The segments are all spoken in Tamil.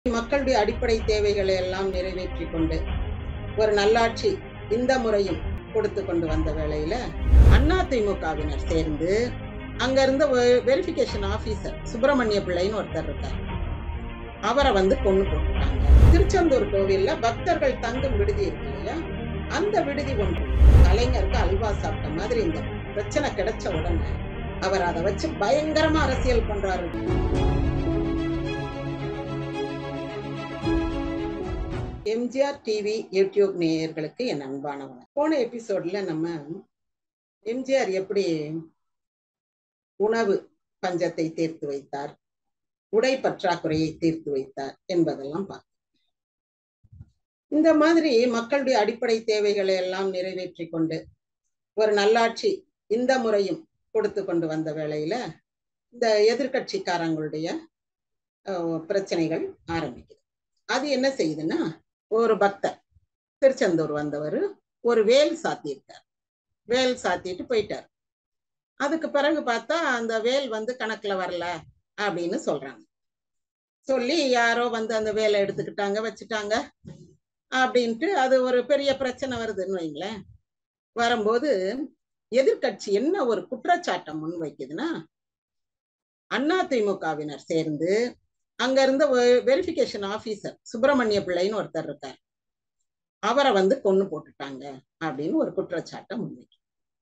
மக்களுடைய அடிப்படை தேவைகளை எல்லாம் நிறைவேற்றி கொண்டு ஒரு நல்லாட்சி இந்த முறையும் கொடுத்து கொண்டு வந்த வேளையில அதிமுகவினர் சேர்ந்து அங்க இருந்த வெரிஃபிகேஷன் ஆபீசர் சுப்பிரமணிய பிள்ளைன்னு ஒருத்தர் இருக்கார் அவரை வந்து கொண்டு போட்டுட்டாங்க திருச்செந்தூர் கோவில்ல பக்தர்கள் தங்கும் விடுதி இருக்கு இல்லையா அந்த விடுதி ஒன்று கலைஞருக்கு அல்வா சாப்பிட்ட மாதிரி இந்த பிரச்சனை கிடைச்ச உடனே அவர் அதை வச்சு பயங்கரமா அரசியல் பண்றாரு எம்ஜிஆர் டிவி யூடியூப் நேயர்களுக்கு என் அன்பான வணக்கம் போன எபிசோட்ல நம்ம எம்ஜிஆர் எப்படி உணவு பஞ்சத்தை தீர்த்து வைத்தார் உடை பற்றாக்குறையை தீர்த்து வைத்தார் என்பதெல்லாம் பார்த்தோம் இந்த மாதிரி மக்களுடைய அடிப்படை தேவைகளை எல்லாம் நிறைவேற்றி கொண்டு ஒரு நல்லாட்சி இந்த முறையும் கொடுத்து கொண்டு வந்த வேளையில இந்த எதிர்கட்சிக்காரங்களுடைய பிரச்சனைகள் ஆரம்பிக்குது அது என்ன செய்யுதுன்னா ஒரு பக்தர் திருச்செந்தூர் வந்தவர் ஒரு வேல் சாத்தியிருக்கார் வேல் சாத்திட்டு போயிட்டார் அதுக்கு பிறகு பார்த்தா அந்த வேல் வந்து கணக்குல வரல அப்படின்னு சொல்றாங்க சொல்லி யாரோ வந்து அந்த வேலை எடுத்துக்கிட்டாங்க வச்சுட்டாங்க அப்படின்ட்டு அது ஒரு பெரிய பிரச்சனை வருதுன்னு வைங்களேன் வரும்போது எதிர்கட்சி என்ன ஒரு குற்றச்சாட்டை முன் வைக்குதுன்னா அதிமுகவினர் சேர்ந்து அங்க இருந்த வெரிஃபிகேஷன் ஆபீசர் சுப்பிரமணிய பிள்ளைன்னு ஒருத்தர் இருக்கார் அவரை வந்து கொண்டு போட்டுட்டாங்க அப்படின்னு ஒரு குற்றச்சாட்டை முன்வைக்கும்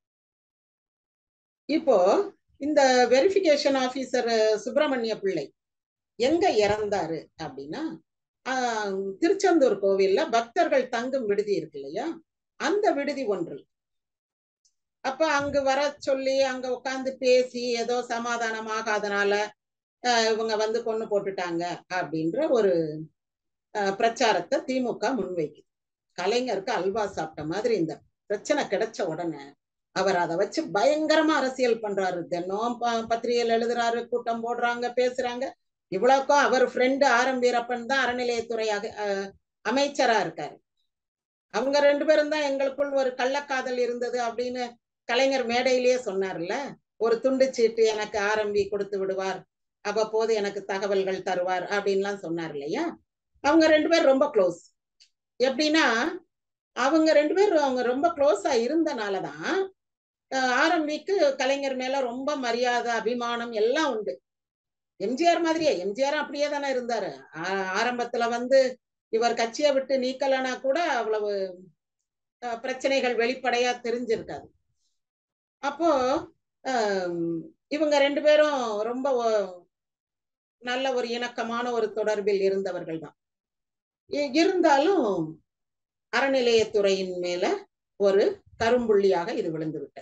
இப்போ இந்த வெரிஃபிகேஷன் ஆபீசர் சுப்பிரமணிய பிள்ளை எங்க இறந்தாரு அப்படின்னா திருச்செந்தூர் கோவில்ல பக்தர்கள் தங்கும் விடுதி இருக்கு இல்லையா அந்த விடுதி ஒன்று அப்ப அங்க வர சொல்லி அங்க உட்காந்து பேசி ஏதோ சமாதானம் ஆகாதனால இவங்க வந்து கொண்டு போட்டுட்டாங்க அப்படின்ற ஒரு பிரச்சாரத்தை திமுக முன்வைக்குது கலைஞருக்கு அல்வா சாப்பிட்ட மாதிரி இந்த பிரச்சனை கிடைச்ச உடனே அவர் அதை வச்சு பயங்கரமா அரசியல் பண்றாரு தினம் பத்திரிகையில் எழுதுறாரு கூட்டம் போடுறாங்க பேசுறாங்க இவ்வளவுக்கும் அவர் ஃப்ரெண்டு ஆரம் வீரப்பன் தான் அறநிலையத்துறையாக அமைச்சரா இருக்காரு அவங்க ரெண்டு பேரும் தான் எங்களுக்குள் ஒரு கள்ளக்காதல் இருந்தது அப்படின்னு கலைஞர் மேடையிலேயே சொன்னார்ல ஒரு துண்டு சீட்டு எனக்கு ஆரம்பி கொடுத்து விடுவார் அவ்வப்போது எனக்கு தகவல்கள் தருவார் அப்படின்லாம் சொன்னார் இல்லையா அவங்க ரெண்டு பேரும் ரொம்ப க்ளோஸ் எப்படின்னா அவங்க ரெண்டு பேரும் அவங்க ரொம்ப க்ளோஸா இருந்தனாலதான் ஆரம்பிக்கு கலைஞர் மேல ரொம்ப மரியாதை அபிமானம் எல்லாம் உண்டு எம்ஜிஆர் மாதிரியே எம்ஜிஆர் அப்படியே தானே இருந்தாரு ஆரம்பத்துல வந்து இவர் கட்சியை விட்டு நீக்கலனா கூட அவ்வளவு பிரச்சனைகள் வெளிப்படையா தெரிஞ்சிருக்காது அப்போ இவங்க ரெண்டு பேரும் ரொம்ப நல்ல ஒரு இணக்கமான ஒரு தொடர்பில் இருந்தவர்கள் தான் இருந்தாலும் அறநிலையத்துறையின் மேல ஒரு கரும்புள்ளியாக இது விழுந்து விட்டது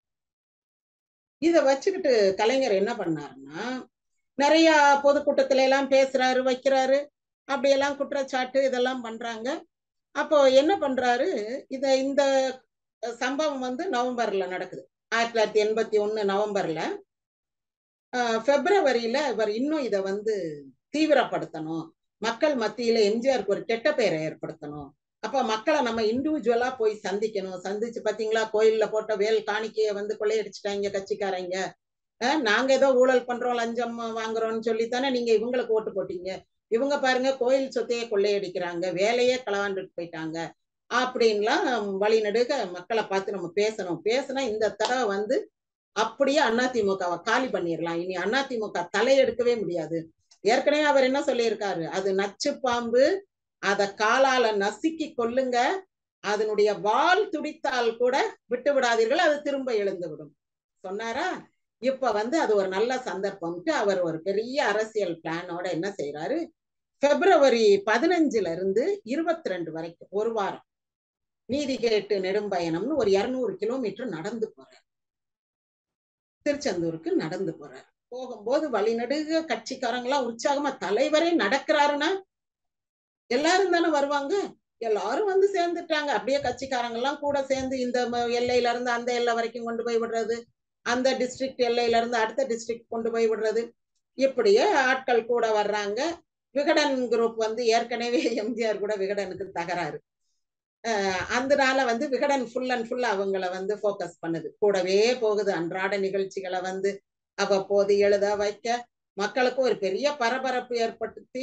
இத வச்சுக்கிட்டு கலைஞர் என்ன பண்ணாருன்னா நிறைய பொதுக்கூட்டத்துல எல்லாம் பேசுறாரு வைக்கிறாரு அப்படியெல்லாம் குற்றச்சாட்டு இதெல்லாம் பண்றாங்க அப்போ என்ன பண்றாரு இத இந்த சம்பவம் வந்து நவம்பர்ல நடக்குது ஆயிரத்தி தொள்ளாயிரத்தி எண்பத்தி ஒண்ணு நவம்பர்ல பிப்ரவரியில இவர் இன்னும் இதை வந்து தீவிரப்படுத்தணும் மக்கள் மத்தியில எம்ஜிஆருக்கு ஒரு கெட்ட பெயரை ஏற்படுத்தணும் அப்ப மக்களை நம்ம இண்டிவிஜுவலா போய் சந்திக்கணும் சந்திச்சு பாத்தீங்களா கோயில்ல போட்ட வேல் காணிக்கைய வந்து கொள்ளையடிச்சிட்டாங்க கட்சிக்காரங்க நாங்க ஏதோ ஊழல் பண்றோம் லஞ்சம் வாங்குறோம்னு சொல்லித்தானே நீங்க இவங்களுக்கு ஓட்டு போட்டீங்க இவங்க பாருங்க கோயில் சொத்தையே கொள்ளையடிக்கிறாங்க வேலையே களவாண்டுட்டு போயிட்டாங்க அப்படின்லாம் வழி நடுக மக்களை பார்த்து நம்ம பேசணும் பேசினா இந்த தடவை வந்து அப்படியே அதிமுகவை காலி பண்ணிடலாம் இனி அதிமுக தலையெடுக்கவே முடியாது ஏற்கனவே அவர் என்ன சொல்லியிருக்காரு அது நச்சு பாம்பு அத காலால நசுக்கி கொல்லுங்க அதனுடைய வால் துடித்தால் கூட விட்டு விடாதீர்கள் அது திரும்ப எழுந்து விடும் சொன்னாரா இப்ப வந்து அது ஒரு நல்ல சந்தர்ப்பம்ட்டு அவர் ஒரு பெரிய அரசியல் பிளானோட என்ன செய்யறாரு பிப்ரவரி பதினஞ்சுல இருந்து இருபத்தி ரெண்டு வரைக்கும் ஒரு வாரம் நீதி கேட்டு நெடும்பயணம்னு ஒரு இருநூறு கிலோமீட்டர் நடந்து போறார் திருச்செந்தூருக்கு நடந்து போறார் போகும்போது வழிநடுக கட்சிக்காரங்களாம் உற்சாகமா தலைவரே நடக்கிறாருன்னா எல்லாரும் தானே வருவாங்க எல்லாரும் வந்து சேர்ந்துட்டாங்க அப்படியே கட்சிக்காரங்க எல்லாம் கூட சேர்ந்து இந்த எல்லையில இருந்து அந்த எல்லை வரைக்கும் கொண்டு போய் விடுறது அந்த டிஸ்ட்ரிக்ட் எல்லையில இருந்து அடுத்த டிஸ்ட்ரிக்ட் கொண்டு போய் விடுறது இப்படியே ஆட்கள் கூட வர்றாங்க விகடன் குரூப் வந்து ஏற்கனவே எம்ஜிஆர் கூட விகடனுக்கு தகராறு அதனால வந்து விகடன் ஃபுல் அண்ட் ஃபுல் அவங்கள வந்து ஃபோக்கஸ் பண்ணுது கூடவே போகுது அன்றாட நிகழ்ச்சிகளை வந்து அவ்வப்போது எழுத வைக்க மக்களுக்கு ஒரு பெரிய பரபரப்பு ஏற்படுத்தி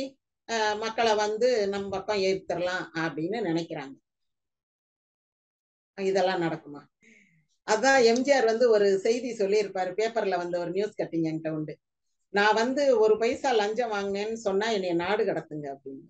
அஹ், மக்களை வந்து நம்ம பக்கம் ஏத்துறலாம் அப்படின்னு நினைக்கிறாங்க இதெல்லாம் நடக்குமா அதான் எம்ஜிஆர் வந்து ஒரு செய்தி சொல்லியிருப்பாரு பேப்பர்ல வந்த ஒரு நியூஸ் கட்டிங் என்கிட்ட உண்டு நான் வந்து ஒரு பைசா லஞ்சம் வாங்கினேன்னு சொன்னா என்னைய நாடு கடத்துங்க அப்படின்னு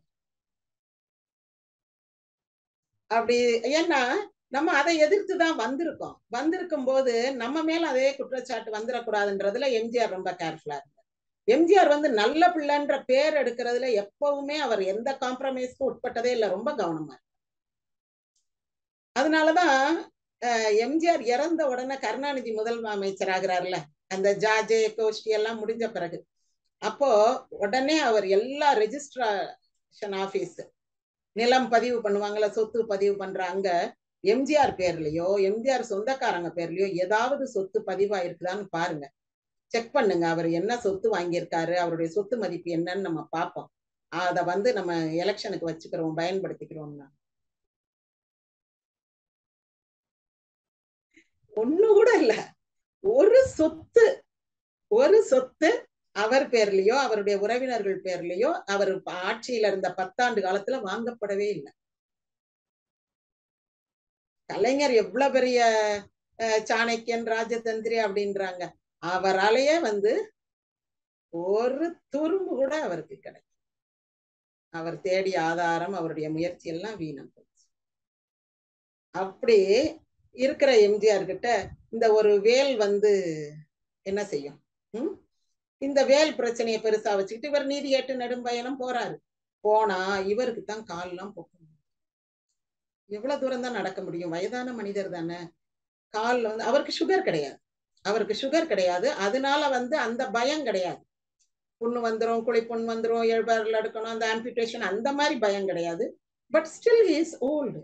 அப்படி ஏன்னா நம்ம அதை எதிர்த்து தான் வந்திருக்கோம் வந்திருக்கும் போது நம்ம மேல அதே குற்றச்சாட்டு வந்துடக்கூடாதுன்றதுல எம்ஜிஆர் ரொம்ப கேர்ஃபுல்லா இருந்தார் எம்ஜிஆர் வந்து நல்ல பிள்ளைன்ற பேர் எடுக்கிறதுல எப்பவுமே அவர் எந்த காம்ப்ரமைஸ்க்கும் உட்பட்டதே இல்லை ரொம்ப கவனமா இருந்தார். அதனாலதான் அஹ், எம்ஜிஆர் இறந்த உடனே கருணாநிதி முதல் அமைச்சர் ஆகிறார்ல அந்த ஜாஜே கோஷ்டி எல்லாம் முடிஞ்ச பிறகு அப்போ உடனே அவர் எல்லா ரெஜிஸ்ட்ரேஷன் ஆபீஸ் நிலம் பதிவு பண்ணுவாங்கல்ல சொத்து பதிவு பண்ற அங்க எம்ஜிஆர் பேர்லயோ எம்ஜிஆர் சொந்தக்காரங்க பேர்லயோ ஏதாவது சொத்து பதிவா இருக்குதான்னு பாருங்க செக் பண்ணுங்க அவர் என்ன சொத்து வாங்கியிருக்காரு அவருடைய சொத்து மதிப்பு என்னன்னு நம்ம பார்ப்போம் அதை வந்து நம்ம எலெக்ஷனுக்கு வச்சுக்கிறோம் பயன்படுத்திக்கிறோம்னா ஒண்ணு கூட இல்ல ஒரு சொத்து ஒரு சொத்து அவர் பேர்லயோ அவருடைய உறவினர்கள் பேர்லயோ அவர் ஆட்சியில இருந்த பத்தாண்டு காலத்துல வாங்கப்படவே இல்லை கலைஞர் எவ்வளவு பெரிய அஹ், சாணக்கியன் ராஜதந்திரி அப்படின்றாங்க அவராலேயே வந்து ஒரு துரும்பு கூட அவருக்கு கிடைக்கும் அவர் தேடிய ஆதாரம் அவருடைய முயற்சி எல்லாம் வீணம் போச்சு அப்படி இருக்கிற எம்ஜிஆர் கிட்ட இந்த ஒரு வேல் வந்து என்ன செய்யும் ம்? இந்த வேல் பிரச்சனையை பெருசா வச்சுக்கிட்டு இவர் நீதி கேட்டு நெடும்பயணம் போறாரு போனா இவருக்கு தான் கால்லாம் போகும் எவ்வளவு தூரம் தான் நடக்க முடியும் வயதான மனிதர் தானே கால்ல வந்து அவருக்கு சுகர் கிடையாது அவருக்கு சுகர் கிடையாது அதனால வந்து அந்த பயம் கிடையாது புண்ணு வந்துரும் குழி புண் வந்துரும் எழுபறில் எடுக்கணும் அந்த ஆம்பியூட்டேஷன் அந்த மாதிரி பயம் கிடையாது but still is old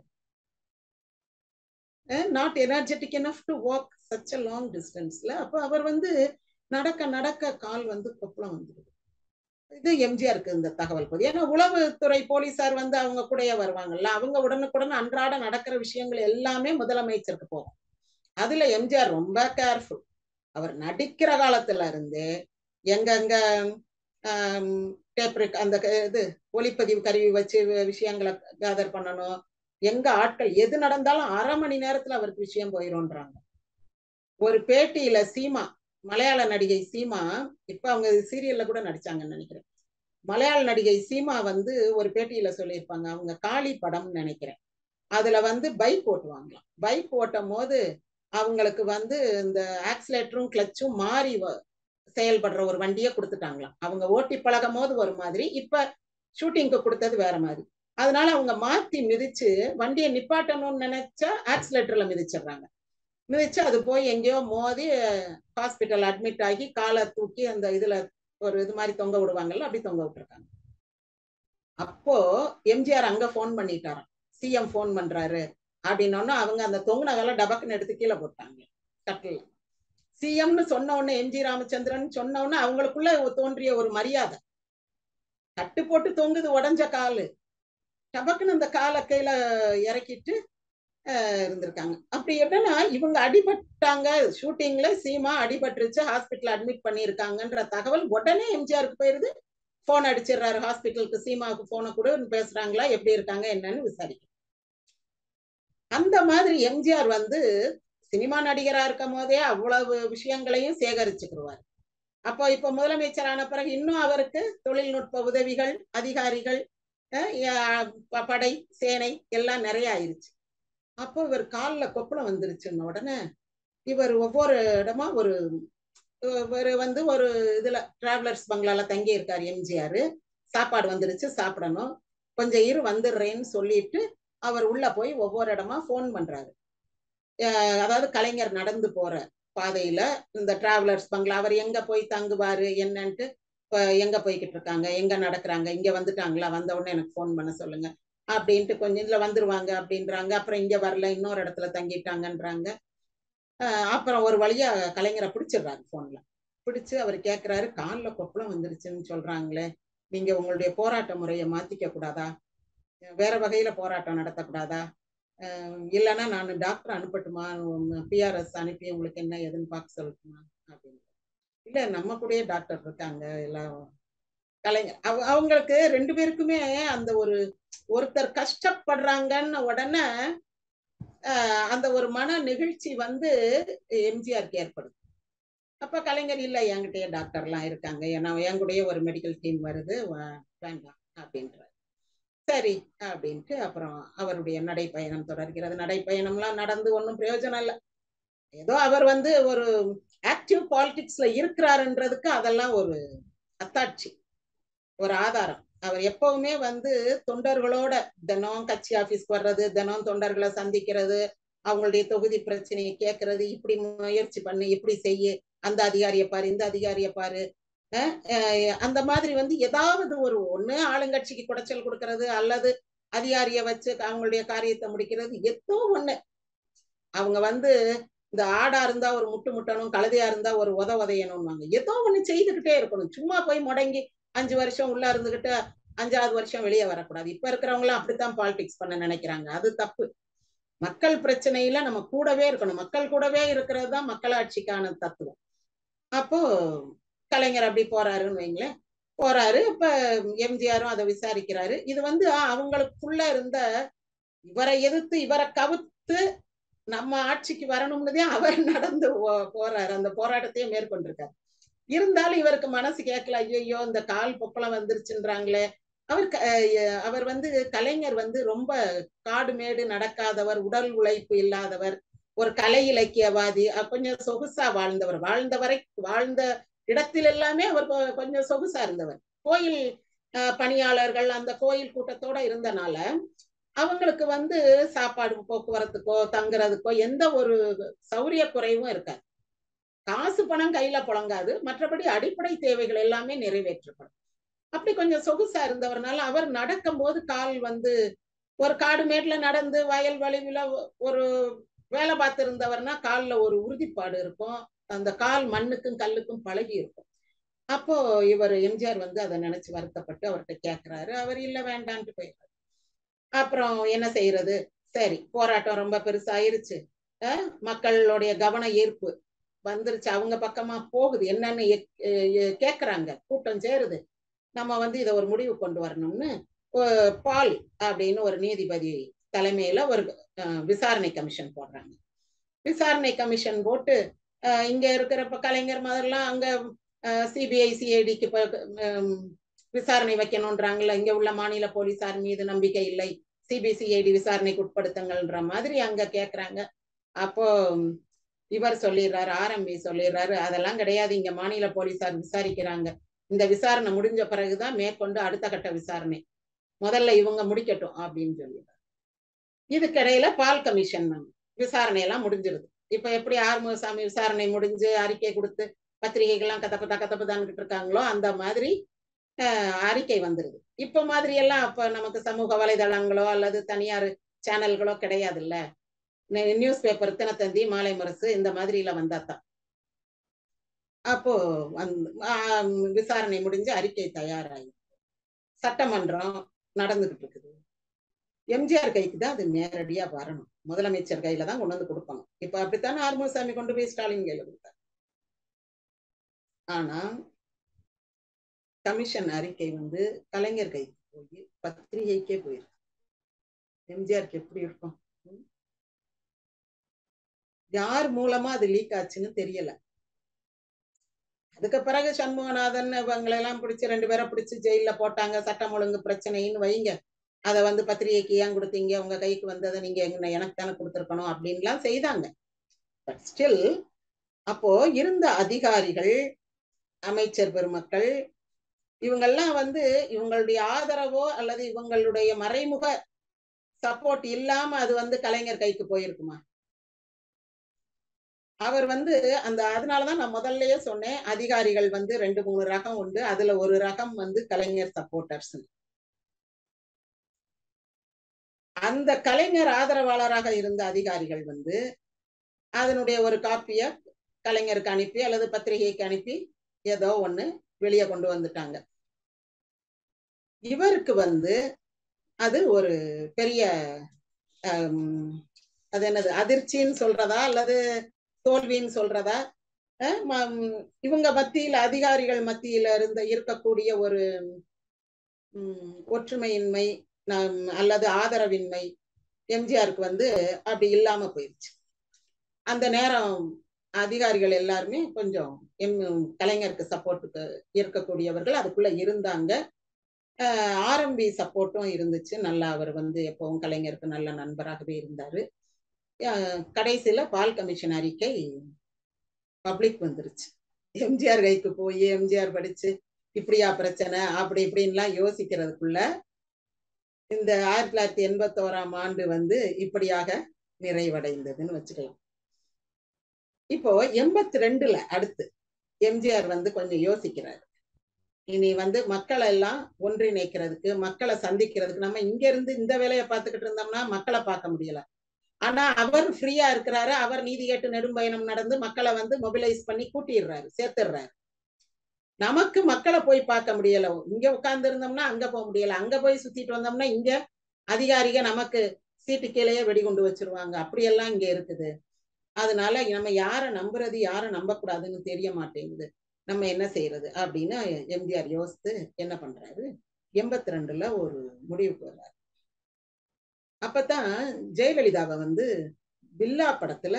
not energetic enough to walk such a long டிஸ்டன்ஸ்ல அப்போ அவர் வந்து நடக்க நடக்க கால் வந்து கொப்பளம் வந்துடுது இது எம்ஜிஆருக்கு இந்த தகவல் போகுது ஏன்னா உளவுத்துறை போலீசார் வந்து அவங்க கூடயே வருவாங்கல்ல அவங்க உடனுக்குடன் அன்றாட நடக்கிற விஷயங்கள் எல்லாமே முதலமைச்சருக்கு போகும் அதுல எம்ஜிஆர் ரொம்ப கேர்ஃபுல் அவர் நடிக்கிற காலத்துல இருந்தே எங்கெங்க டேப் அந்த க- இது ஒளிப்பதிவு கருவி வச்சு வி- விஷயங்களை கேதர் பண்ணணும் எங்க ஆட்கள் எது நடந்தாலும் அரை மணி நேரத்துல அவருக்கு விஷயம் போயிரும்ன்றாங்க ஒரு பேட்டியில சீமா மலையாள நடிகை சீமா இப்ப அவங்க சீரியல்ல கூட நடிச்சாங்கன்னு நினைக்கிறேன் மலையாள நடிகை சீமா வந்து ஒரு பேட்டியில சொல்லியிருப்பாங்க அவங்க காளி படம்னு நினைக்கிறேன் அதுல வந்து பைக் ஓட்டுவாங்களாம் பைக் ஓட்டும் போது அவங்களுக்கு வந்து இந்த ஆக்சிலேட்டரும் கிளச்சும் மாறி வ- செயல்படுற ஒரு வண்டியை கொடுத்துட்டாங்களாம் அவங்க ஓட்டி பழகும் போது ஒரு மாதிரி இப்ப ஷூட்டிங்க்கு கொடுத்தது வேற மாதிரி அதனால அவங்க மாத்தி மிதிச்சு வண்டியை நிப்பாட்டணும்னு நினைச்சா ஆக்சிலேட்டர்ல மிதிச்சிடுறாங்க மிதிச்சு அது போய் எங்கேயோ மோதி ஹாஸ்பிட்டல் அட்மிட் ஆகி காலை தூக்கி அந்த இதுல ஒரு இது மாதிரி தொங்க விடுவாங்கல்ல அப்படி தொங்க விட்டுருக்காங்க அப்போ எம்ஜிஆர் அங்க ஃபோன் பண்ணிட்டாராம் சிஎம் ஃபோன் பண்றாரு அப்படின்னோன்னா அவங்க அந்த தொங்குன கால டபக்குன்னு எடுத்து கீழே போட்டாங்க கட்டில் சிஎம்னு சொன்ன உடனே எம்ஜி ராமச்சந்திரன் சொன்ன உடனே அவங்களுக்குள்ள தோன்றிய ஒரு மரியாதை கட்டு போட்டு தொங்குது உடஞ்ச காலு டபக்குன்னு அந்த காலை கீழே இறக்கிட்டு அஹ், இருந்திருக்காங்க அப்படி எப்படின்னா இவங்க அடிபட்டாங்க ஷூட்டிங்ல சீமா அடிபட்டுருச்சு ஹாஸ்பிட்டல் அட்மிட் பண்ணியிருக்காங்கன்ற தகவல் உடனே எம்ஜிஆருக்கு போயிருது போன் அடிச்சிடுறாரு ஹாஸ்பிட்டலுக்கு சீமாவுக்கு போனை கூட பேசுறாங்களா எப்படி இருக்காங்க என்னன்னு விசாரிக்க அந்த மாதிரி எம்ஜிஆர் வந்து சினிமா நடிகரா இருக்கும் போதே அவ்வளவு விஷயங்களையும் சேகரிச்சுக்கிடுவார் அப்போ இப்ப முதலமைச்சரான பிறகு இன்னும் அவருக்கு தொழில்நுட்ப உதவிகள் அதிகாரிகள் அஹ், யா- ப- படை சேனை எல்லாம் நிறைய ஆயிருச்சு அப்போ இவர் காலில் கொப்பளம் வந்துருச்சுன்ன உடனே இவர் ஒவ்வொரு இடமா ஒரு ஒரு வந்து ஒரு இதுல டிராவலர்ஸ் பங்களால தங்கி இருக்காரு எம்ஜிஆர் சாப்பாடு வந்துருச்சு சாப்பிடணும் கொஞ்சம் இரு வந்துடுறேன்னு சொல்லிட்டு அவர் உள்ள போய் ஒவ்வொரு இடமா ஃபோன் பண்றாரு அஹ் அதாவது கலைஞர் நடந்து போற பாதையில இந்த டிராவலர்ஸ் பங்களா அவர் எங்க போய் தங்குவாரு என்னன்ட்டு இப்ப எங்க போய்கிட்டு இருக்காங்க எங்க நடக்கிறாங்க இங்க வந்துட்டாங்களா வந்த உடனே எனக்கு ஃபோன் பண்ண சொல்லுங்க அப்படின்ட்டு கொஞ்சம் இதுல வந்துருவாங்க அப்படின்றாங்க அப்புறம் இங்க வரல இன்னொரு இடத்துல தங்கிட்டாங்கன்றாங்க அஹ் அப்புறம் ஒரு வழியா கலைஞரை பிடிச்சிடுறாரு போன்ல பிடிச்சு அவர் கேட்கிறாரு காலில் கொப்பளம் வந்துருச்சுன்னு சொல்றாங்களே நீங்க உங்களுடைய போராட்ட முறையை மாத்திக்க கூடாதா வேற வகையில போராட்டம் நடத்தக்கூடாதா அஹ் இல்லைன்னா நான் டாக்டர் அனுப்பட்டுமா பிஆர்எஸ் அனுப்பி உங்களுக்கு என்ன ஏதுன்னு பார்க்க சொல்லட்டுமா அப்படின்னு இல்ல நம்ம கூடயே டாக்டர் இருக்காங்க எல்லாம் கலைஞர் அவ- அவங்களுக்கு ரெண்டு பேருக்குமே அந்த ஒரு ஒருத்தர் கஷ்டப்படுறாங்கன்னு உடனே ஆஹ் அந்த ஒரு மன நெகிழ்ச்சி வந்து எம்ஜிஆருக்கு ஏற்படுது அப்ப கலைஞர் இல்ல என்கிட்டயே டாக்டர்லாம் இருக்காங்க ஏன்னா என் கூடயே ஒரு மெடிக்கல் டீம் வருது வ- வேண்டாம் அப்படின்றார் சரி அப்படின்ட்டு அப்புறம் அவருடைய நடைப்பயணம் தொடர்கிறது நடைப்பயணம்லாம் நடந்து ஒன்றும் பிரயோஜனம் இல்லை ஏதோ அவர் வந்து ஒரு ஆக்டிவ் பாலிடிக்ஸ்ல இருக்கிறாருன்றதுக்கு அதெல்லாம் ஒரு அத்தாட்சி ஒரு ஆதாரம் அவர் எப்பவுமே வந்து தொண்டர்களோட தினம் கட்சி ஆபீஸ்க்கு வர்றது தினம் தொண்டர்களை சந்திக்கிறது அவங்களுடைய தொகுதி பிரச்சனையை கேட்கறது இப்படி முயற்சி பண்ணு இப்படி செய்யு அந்த அதிகாரியை பாரு இந்த அதிகாரியை பாரு அஹ் அஹ் அந்த மாதிரி வந்து ஏதாவது ஒரு ஒண்ணு ஆளுங்கட்சிக்கு குடைச்சல் கொடுக்கறது அல்லது அதிகாரியை வச்சு அவங்களுடைய காரியத்தை முடிக்கிறது ஏதோ ஒண்ணு அவங்க வந்து இந்த ஆடா இருந்தா ஒரு முட்டு முட்டணும் கழுதையா இருந்தா ஒரு உத உதையணும்வாங்க ஏதோ ஒண்ணு செய்துகிட்டே இருக்கணும் சும்மா போய் முடங்கி அஞ்சு வருஷம் உள்ள இருந்துகிட்டு அஞ்சாவது வருஷம் வெளியே வரக்கூடாது இப்ப இருக்கிறவங்க எல்லாம் அப்படித்தான் பாலிடிக்ஸ் பண்ண நினைக்கிறாங்க அது தப்பு மக்கள் பிரச்சனையில நம்ம கூடவே இருக்கணும் மக்கள் கூடவே இருக்கிறது தான் மக்களாட்சிக்கான தத்துவம் அப்போ கலைஞர் அப்படி போறாருன்னு வைங்களேன் போறாரு இப்ப எம்ஜிஆரும் அதை விசாரிக்கிறாரு இது வந்து ஆ, அவங்களுக்குள்ள இருந்த இவரை எதிர்த்து இவரை கவுத்து நம்ம ஆட்சிக்கு வரணும்னதே அவர் நடந்து போ- போறாரு அந்த போராட்டத்தையே மேற்கொண்டிருக்காரு இருந்தாலும் இவருக்கு மனசு கேட்கல ஐயோ இந்த கால் பொப்பளம் வந்துருச்சுன்றாங்களே அவர் க- அஹ் அவர் வந்து கலைஞர் வந்து ரொம்ப காடு மேடு நடக்காதவர் உடல் உழைப்பு இல்லாதவர் ஒரு கலை இலக்கியவாதி அஹ் கொஞ்சம் சொகுசா வாழ்ந்தவர் வாழ்ந்தவரை வாழ்ந்த இடத்தில் எல்லாமே அவர் கொ- கொஞ்சம் சொகுசா இருந்தவர் கோயில் அஹ், பணியாளர்கள் அந்த கோயில் கூட்டத்தோட இருந்தனால அவங்களுக்கு வந்து சாப்பாடு போக்குவரத்துக்கோ தங்குறதுக்கோ எந்த ஒரு சௌரிய குறைவும் இருக்காது காசு பணம் கையில புழங்காது மற்றபடி அடிப்படை தேவைகள் எல்லாமே நிறைவேற்றப்படும் அப்படி கொஞ்சம் சொகுசா இருந்தவர்னால அவர் நடக்கும்போது கால் வந்து ஒரு காடு மேட்ல நடந்து வயல் வலிவுல ஒரு வேலை பார்த்து இருந்தவர்னா கால்ல ஒரு உறுதிப்பாடு இருக்கும் அந்த கால் மண்ணுக்கும் கல்லுக்கும் பழகி இருக்கும் அப்போ இவர் எம்ஜிஆர் வந்து அதை நினைச்சு வருத்தப்பட்டு அவர்கிட்ட கேட்கிறாரு அவர் இல்ல வேண்டான்ட்டு போயிடுறாரு அப்புறம் என்ன செய்யறது சரி போராட்டம் ரொம்ப பெருசாயிருச்சு அஹ் மக்களுடைய கவன ஈர்ப்பு வந்துருச்சு அவங்க பக்கமா போகுது என்னன்னு எ- எ- கேக்குறாங்க கூட்டம் சேருது நம்ம வந்து இதை ஒரு முடிவு கொண்டு வரணும்னு ஒ- பால் அப்படின்னு ஒரு நீதிபதி தலைமையில ஒரு அஹ், விசாரணை கமிஷன் போடுறாங்க விசாரணை கமிஷன் போட்டு அஹ், இங்க இருக்கிற இப்ப கலைஞர் மாதிரிலாம் அங்க சிபிஐ சிஐடிக்கு விசாரணை வைக்கணும்ன்றாங்கல்ல இங்க உள்ள மாநில போலீசார் மீது நம்பிக்கை இல்லை சிபிசிஐடி விசாரணைக்கு உட்படுத்துங்கள்ன்ற மாதிரி அங்க கேக்குறாங்க அப்போ ம், இவர் சொல்லிடுறாரு ஆர்எம்பி சொல்லிடுறாரு அதெல்லாம் கிடையாது இங்க மாநில போலீசார் விசாரிக்கிறாங்க இந்த விசாரணை முடிஞ்ச பிறகுதான் மேற்கொண்டு அடுத்த கட்ட விசாரணை முதல்ல இவங்க முடிக்கட்டும் அப்படின்னு சொல்லிடுறாரு இதுக்கிடையில பால் கமிஷன் விசாரணை எல்லாம் முடிஞ்சிருது இப்ப எப்படி ஆறுமுகசாமி விசாரணை முடிஞ்சு அறிக்கை கொடுத்து பத்திரிகைகள்லாம் கதப்பதா கதப்பதான்கிட்டு இருக்காங்களோ அந்த மாதிரி அஹ், அறிக்கை வந்துருது இப்ப மாதிரி எல்லாம் அப்ப நமக்கு சமூக வலைதளங்களோ அல்லது தனியார் சேனல்களோ கிடையாது இல்ல நியூஸ் பேப்பர் தினத்தந்தி மாலை முரசு இந்த மாதிரில வந்தாதான் அப்போ அந்த ஆம், விசாரணை முடிஞ்சு அறிக்கை தயாராகி சட்டமன்றம் நடந்துகிட்டு இருக்குது எம்ஜிஆர் கைக்கு தான் அது நேரடியா வரணும் முதலமைச்சர் கையில தான் கொண்டு வந்து கொடுக்கணும் இப்ப அப்படித்தானே ஆறுமுகசாமி கொண்டு போய் ஸ்டாலின் கையில கொடுத்தார் ஆனா கமிஷன் அறிக்கை வந்து கலைஞர் கைக்கு போய் பத்திரிகைக்கே போயிருக்கு எம்ஜிஆருக்கு எப்படி இருக்கும் ம்? யார் மூலமா அது லீக் ஆச்சுன்னு தெரியல அதுக்கு பிறகு சண்முகநாதன் இவங்களை எல்லாம் பிடிச்சு ரெண்டு பேரை பிடிச்சு ஜெயில போட்டாங்க சட்டம் ஒழுங்கு பிரச்சனைன்னு வைங்க அதை வந்து பத்திரிகைக்கு ஏன் கொடுத்தீங்க உங்க கைக்கு வந்ததை நீங்க என்ன எனக்கு தானே கொடுத்துருக்கணும் அப்படின்லாம் செய்தாங்க பட் ஸ்டில் அப்போ இருந்த அதிகாரிகள் அமைச்சர் பெருமக்கள் இவங்கெல்லாம் வந்து இவங்களுடைய ஆதரவோ அல்லது இவங்களுடைய மறைமுக சப்போர்ட் இல்லாம அது வந்து கலைஞர் கைக்கு போயிருக்குமா அவர் வந்து அந்த அதனாலதான் நான் முதல்லயே சொன்னேன் அதிகாரிகள் வந்து ரெண்டு மூணு ரகம் உண்டு அதுல ஒரு ரகம் வந்து கலைஞர் சப்போர்ட்டர்ஸ் அந்த கலைஞர் ஆதரவாளராக இருந்த அதிகாரிகள் வந்து அதனுடைய ஒரு காப்பிய கலைஞருக்கு அனுப்பி அல்லது பத்திரிகைக்கு அனுப்பி ஏதோ ஒண்ணு வெளியே கொண்டு வந்துட்டாங்க இவருக்கு வந்து அது ஒரு பெரிய ஆம், அது என்னது அதிர்ச்சின்னு சொல்றதா அல்லது தோல்வின்னு சொல்றதா அஹ் ம- இவங்க மத்தியில அதிகாரிகள் மத்தியில இருந்த இருக்கக்கூடிய ஒரு ம், ஒற்றுமையின்மை நம் அல்லது ஆதரவின்மை எம்ஜிஆருக்கு வந்து அப்படி இல்லாம போயிருச்சு அந்த நேரம் அதிகாரிகள் எல்லாருமே கொஞ்சம் எம் கலைஞருக்கு சப்போர்ட்டுக்கு இருக்கக்கூடியவர்கள் அதுக்குள்ள இருந்தாங்க ஆர்எம்பி சப்போர்ட்டும் இருந்துச்சு நல்லா அவர் வந்து எப்பவும் கலைஞருக்கு நல்ல நண்பராகவே இருந்தாரு அஹ் கடைசியில பால் கமிஷன் அறிக்கை பப்ளிக் வந்துருச்சு எம்ஜிஆர் கைக்கு போய் எம்ஜிஆர் படிச்சு இப்படியா பிரச்சனை அப்படி இப்படின்லாம் யோசிக்கிறதுக்குள்ள இந்த ஆயிரத்தி தொள்ளாயிரத்தி எண்பத்தோராம் ஆண்டு வந்து இப்படியாக நிறைவடைந்ததுன்னு வச்சுக்கலாம் இப்போ எண்பத்தி ரெண்டுல அடுத்து எம்ஜிஆர் வந்து கொஞ்சம் யோசிக்கிறார் இனி வந்து மக்களை எல்லாம் ஒன்றிணைக்கிறதுக்கு மக்களை சந்திக்கிறதுக்கு நம்ம இங்க இருந்து இந்த வேலையை பார்த்துக்கிட்டு இருந்தோம்னா மக்களை பார்க்க முடியல ஆனா அவர் ஃப்ரீயா இருக்கிறாரு அவர் நீதி கேட்டு நெடும்பயணம் நடந்து மக்களை வந்து மொபிலைஸ் பண்ணி கூட்டிடுறாரு சேர்த்துடுறாரு நமக்கு மக்களை போய் பார்க்க முடியல இங்க உட்கார்ந்து இருந்தோம்னா அங்க போக முடியல அங்க போய் சுத்திட்டு வந்தோம்னா இங்க அதிகாரிக நமக்கு சீட்டு கீழேயே வெடிகுண்டு வச்சிருவாங்க அப்படியெல்லாம் இங்க இருக்குது அதனால நம்ம யாரை நம்புறது யாரை நம்பக்கூடாதுன்னு தெரிய மாட்டேங்குது நம்ம என்ன செய்யறது அப்படின்னு எம்ஜிஆர் யோசித்து என்ன பண்றாரு எண்பத்தி ரெண்டுல ஒரு முடிவுக்கு வர்றாரு அப்பதான் ஜெயலலிதாவை வந்து பில்லா படத்துல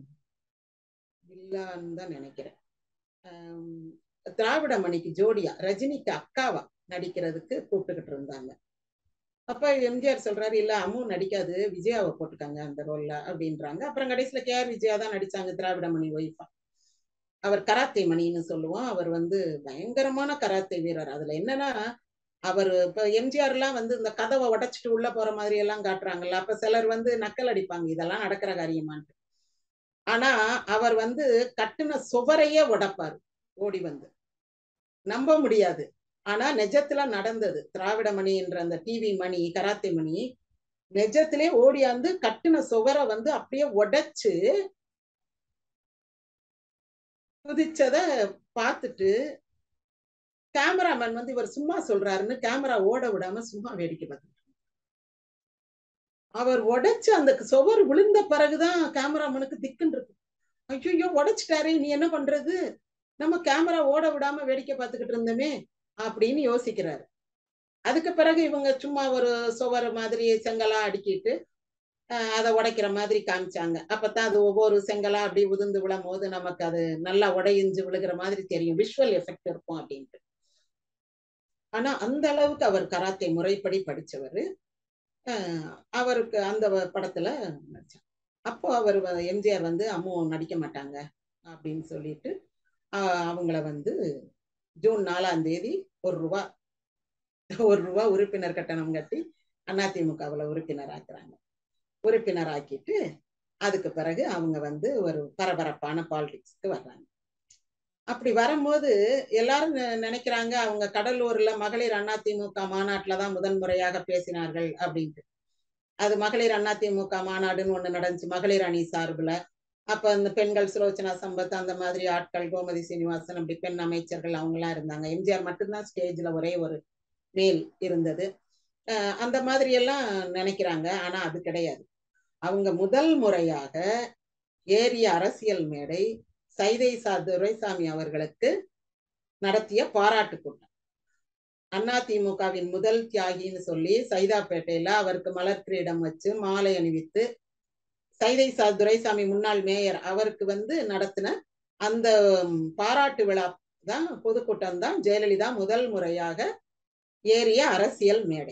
பில்லான்னு தான் நினைக்கிறேன் ஆம், திராவிட மணிக்கு ஜோடியா ரஜினிக்கு அக்காவா நடிக்கிறதுக்கு கூப்பிட்டுக்கிட்டு இருந்தாங்க அப்ப எம்ஜிஆர் சொல்றாரு இல்ல அம்மு நடிக்காது விஜயாவை போட்டுக்காங்க அந்த ரோல்ல அப்படின்றாங்க அப்புறம் கடைசியில கே ஆர் விஜயா தான் நடிச்சாங்க திராவிட மணி ஒய்ஃபா அவர் கராத்தே மணின்னு சொல்லுவோம் அவர் வந்து பயங்கரமான கராத்தே வீரர் அதுல என்னன்னா அவர் இப்ப எம்ஜிஆர் எல்லாம் வந்து இந்த கதவை உடைச்சிட்டு உள்ள போற மாதிரி எல்லாம் காட்டுறாங்கல்ல அப்ப சிலர் வந்து நக்கல் அடிப்பாங்க இதெல்லாம் நடக்கிற காரியமான்ட்டு ஆனா அவர் வந்து கட்டுன சுவரையே உடைப்பாரு ஓடி வந்து நம்ப முடியாது ஆனா நிஜத்துல நடந்தது திராவிட மணி என்ற அந்த டிவி மணி கராத்தே மணி நிஜத்திலே ஓடியாந்து கட்டுன சுவரை வந்து அப்படியே உடைச்சு குதிச்சத பார்த்துட்டு கேமராமேன் வந்து இவர் சும்மா சொல்றாருன்னு கேமரா ஓட விடாம சும்மா வேடிக்கை பார்த்துட்டு அவர் உடைச்சு அந்த சுவர் விழுந்த பிறகுதான் கேமராமேனுக்கு திக்குன்னு இருக்கு ஐயோ உடைச்சிட்டாரே நீ என்ன பண்றது நம்ம கேமரா ஓட விடாம வேடிக்கை பார்த்துக்கிட்டு இருந்தோமே அப்படின்னு யோசிக்கிறாரு அதுக்கு பிறகு இவங்க சும்மா ஒரு சுவர் மாதிரி செங்கலா அடுக்கிட்டு அஹ் அதை உடைக்கிற மாதிரி காமிச்சாங்க அப்பதான் அது ஒவ்வொரு செங்கலா அப்படி உதிர்ந்து விழும் போது நமக்கு அது நல்லா உடையிஞ்சு விழுகிற மாதிரி தெரியும் விஷுவல் எஃபெக்ட் இருக்கும் அப்படின்ட்டு ஆனா அந்த அளவுக்கு அவர் கராத்தே முறைப்படி படிச்சவர் அவருக்கு அந்த படத்துல நடிச்சார் அப்போ அவர் வ- எம்ஜிஆர் வந்து அம்மு நடிக்க மாட்டாங்க அப்படின்னு சொல்லிட்டு ஆஹ் அவங்கள வந்து ஜூன் நாலாம் தேதி ஒரு ரூபா ஒரு ரூபா உறுப்பினர் கட்டணம் கட்டி அதிமுகவுல உறுப்பினர் ஆக்குறாங்க உறுப்பினர் ஆக்கிட்டு அதுக்கு பிறகு அவங்க வந்து ஒரு பரபரப்பான பாலிடிக்ஸ்க்கு வர்றாங்க அப்படி வரும்போது எல்லாரும் நெ- நினைக்கிறாங்க அவங்க கடலூர்ல மகளிர் அதிமுக மாநாட்டுல தான் முதன் முறையாக பேசினார்கள் அப்படின்ட்டு அது மகளிர் அதிமுக மாநாடுன்னு ஒண்ணு நடந்துச்சு மகளிர் அணி சார்புல அப்ப அந்த பெண்கள் சுலோச்சனா சம்பத் அந்த மாதிரி ஆட்கள் கோமதி சீனிவாசன் அப்படி பெண் அமைச்சர்கள் அவங்க எல்லாம் இருந்தாங்க எம்ஜிஆர் மட்டும்தான் ஸ்டேஜ்ல ஒரே ஒரு மேல் இருந்தது அஹ் அந்த மாதிரி எல்லாம் நினைக்கிறாங்க ஆனா அது கிடையாது அவங்க முதல் முறையாக ஏறிய அரசியல் மேடை சைதை சா துரைசாமி அவர்களுக்கு நடத்திய பாராட்டு கூட்டம் அதிமுகவின் முதல் தியாகின்னு சொல்லி சைதாப்பேட்டையில அவருக்கு மலர் கிரீடம் வச்சு மாலை அணிவித்து சைதை சா துரைசாமி முன்னாள் மேயர் அவருக்கு வந்து நடத்தின அந்த ம், பாராட்டு விழா தான் பொதுக்கூட்டம் தான் ஜெயலலிதா முதல் முறையாக ஏறிய அரசியல் மேடை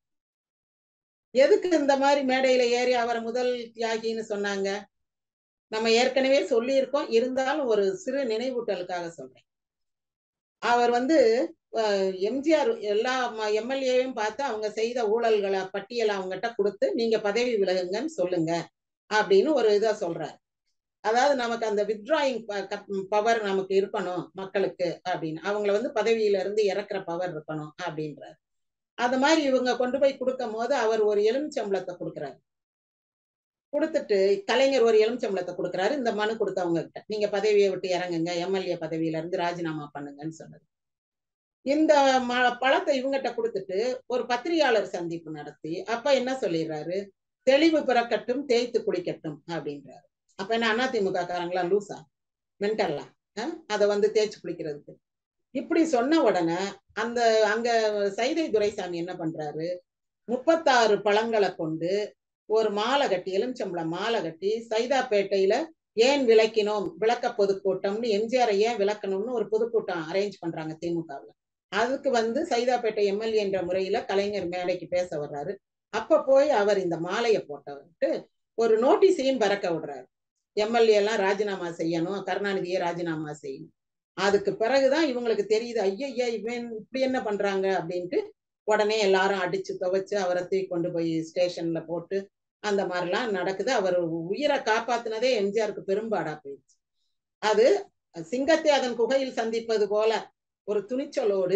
எதுக்கு இந்த மாதிரி மேடையில ஏறி அவரை முதல் தியாகின்னு சொன்னாங்க நம்ம ஏற்கனவே சொல்லியிருக்கோம் இருந்தாலும் ஒரு சிறு நினைவூட்டலுக்காக சொல்றேன் அவர் வந்து அஹ், எம்ஜிஆர் எல்லா எம்எல்ஏவையும் பார்த்து அவங்க செய்த ஊழல்களை பட்டியலை அவங்ககிட்ட கொடுத்து நீங்க பதவி விலகுங்கன்னு சொல்லுங்க அப்படின்னு ஒரு இதை சொல்றாரு அதாவது நமக்கு அந்த வித்ட்ராயிங் பவர் நமக்கு இருக்கணும் மக்களுக்கு அப்படின்னு அவங்கள வந்து பதவியில இருந்து இறக்குற பவர் இருக்கணும் அப்படின்றாரு அது மாதிரி இவங்க கொண்டு போய் கொடுக்கும் போது அவர் ஒரு எலுமிச்சம்பளத்தை கொடுக்குறாரு கொடுத்துட்டு கலைஞர் ஒரு எலுமிச்சம்பளத்தை கொடுக்குறாரு இந்த மனு கொடுத்தவங்க கிட்ட நீங்க பதவியை விட்டு இறங்குங்க எம்எல்ஏ பதவியில இருந்து ராஜினாமா பண்ணுங்கன்னு சொன்னது இந்த ம- பழத்தை இவங்ககிட்ட கொடுத்துட்டு ஒரு பத்திரிகையாளர் சந்திப்பு நடத்தி அப்ப என்ன சொல்லிடுறாரு தெளிவு பிறக்கட்டும் தேய்த்து குளிக்கட்டும் அப்படின்றாரு அப்ப என்ன அதிமுக காரங்களா லூசா மென்டல்லா அதை வந்து தேய்ச்சி குளிக்கிறதுக்கு இப்படி சொன்ன உடனே அந்த அங்க சைதை துரைசாமி என்ன பண்றாரு முப்பத்தாறு பழங்களை கொண்டு ஒரு மாலை கட்டி எலுமிச்சம்பளம் மாலை கட்டி சைதாப்பேட்டையில ஏன் விளக்கினோம் விளக்க பொதுக்கூட்டம்னு எம்ஜிஆரை ஏன் விளக்கணும்னு ஒரு பொதுக்கூட்டம் அரேஞ்ச் பண்றாங்க திமுகவில் அதுக்கு வந்து சைதாப்பேட்டை எம்எல்ஏ என்ற முறையில கலைஞர் மேடைக்கு பேச வர்றாரு அப்ப போய் அவர் இந்த மாலையை போட்டவர்ட்டு ஒரு நோட்டீஸையும் பறக்க விடுறாரு எம்எல்ஏ எல்லாம் ராஜினாமா செய்யணும் கருணாநிதியை ராஜினாமா செய்யணும் அதுக்கு பிறகுதான் இவங்களுக்கு தெரியுது ஐயா இவன் இப்படி என்ன பண்றாங்க அப்படின்ட்டு உடனே எல்லாரும் அடிச்சு துவைச்சு அவரை தூக்கி கொண்டு போய் ஸ்டேஷன்ல போட்டு அந்த மாதிரிலாம் நடக்குது அவர் உயிரை காப்பாத்தினதே எம்ஜிஆருக்கு பெரும்பாடா போயிடுச்சு அது சிங்கத்தை அதன் குகையில் சந்திப்பது போல ஒரு துணிச்சலோடு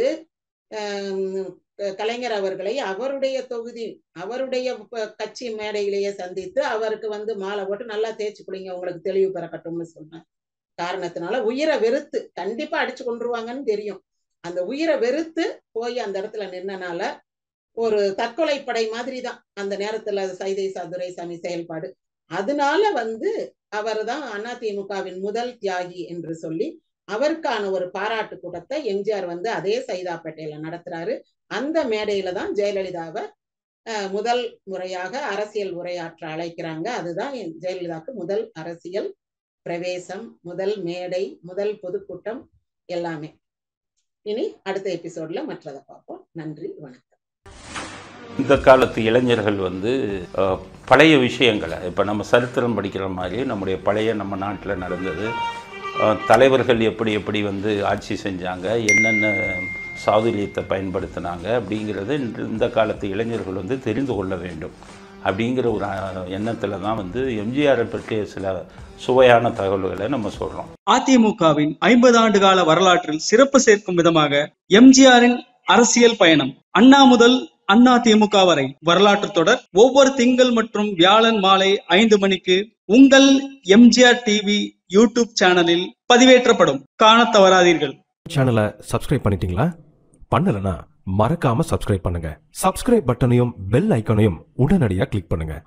கலைஞர் அவர்களை அவருடைய தொகுதி அவருடைய கட்சி மேடையிலேயே சந்தித்து அவருக்கு வந்து மாலை போட்டு நல்லா தேய்ச்சி குளிங்க உங்களுக்கு தெளிவு பெறக்கட்டும்னு சொன்னேன் காரணத்தினால உயிரை வெறுத்து கண்டிப்பா அடிச்சு கொண்டுருவாங்கன்னு தெரியும் அந்த உயிரை வெறுத்து போய் அந்த இடத்துல நின்னனால ஒரு தற்கொலை படை மாதிரி தான் அந்த நேரத்துல சைதை துரைசாமி செயல்பாடு அதனால வந்து அவர் தான் அதிமுகவின் முதல் தியாகி என்று சொல்லி அவருக்கான ஒரு பாராட்டு கூட்டத்தை எம்ஜிஆர் வந்து அதே சைதாப்பேட்டையில நடத்துறாரு அந்த மேடையில தான் ஜெயலலிதாவை முதல் முறையாக அரசியல் உரையாற்ற அழைக்கிறாங்க அதுதான் ஜெயலலிதாவுக்கு முதல் அரசியல் பிரவேசம் முதல் மேடை முதல் பொதுக்கூட்டம் எல்லாமே இனி அடுத்த எபிசோட்ல மற்றதை பார்ப்போம் நன்றி வணக்கம் இந்த காலத்து இளைஞர்கள் வந்து பழைய விஷயங்களை இப்போ நம்ம சரித்திரம் படிக்கிற மாதிரி நம்முடைய பழைய நம்ம நாட்டில் நடந்தது தலைவர்கள் எப்படி எப்படி வந்து ஆட்சி செஞ்சாங்க என்னென்ன சாதுரியத்தை பயன்படுத்தினாங்க அப்படிங்கிறத இந்த காலத்து இளைஞர்கள் வந்து தெரிந்து கொள்ள வேண்டும் அப்படிங்கிற ஒரு எண்ணத்தில் தான் வந்து எம்ஜிஆரை பற்றிய சில சுவையான தகவல்களை நம்ம சொல்றோம் அதிமுகவின் ஐம்பது ஆண்டு கால வரலாற்றில் சிறப்பு சேர்க்கும் விதமாக எம்ஜிஆரின் அரசியல் பயணம் அண்ணா முதல் அண்ணா திமுக வரை வரலாற்று தொடர் ஒவ்வொரு திங்கள் மற்றும் வியாழன் மாலை ஐந்து மணிக்கு உங்கள் எம்ஜிஆர் டிவி யூடியூப் சேனலில் பதிவேற்றப்படும் காண தவறாதீர்கள் சேனலை சப்ஸ்கிரைப் பண்ணிட்டீங்களா பண்ணலனா மறக்காம சப்ஸ்கிரைப் பண்ணுங்க சப்ஸ்கிரைப் பட்டனையும் பெல் ஐக்கனையும் உடனடியாக கிளிக் பண்ணுங்க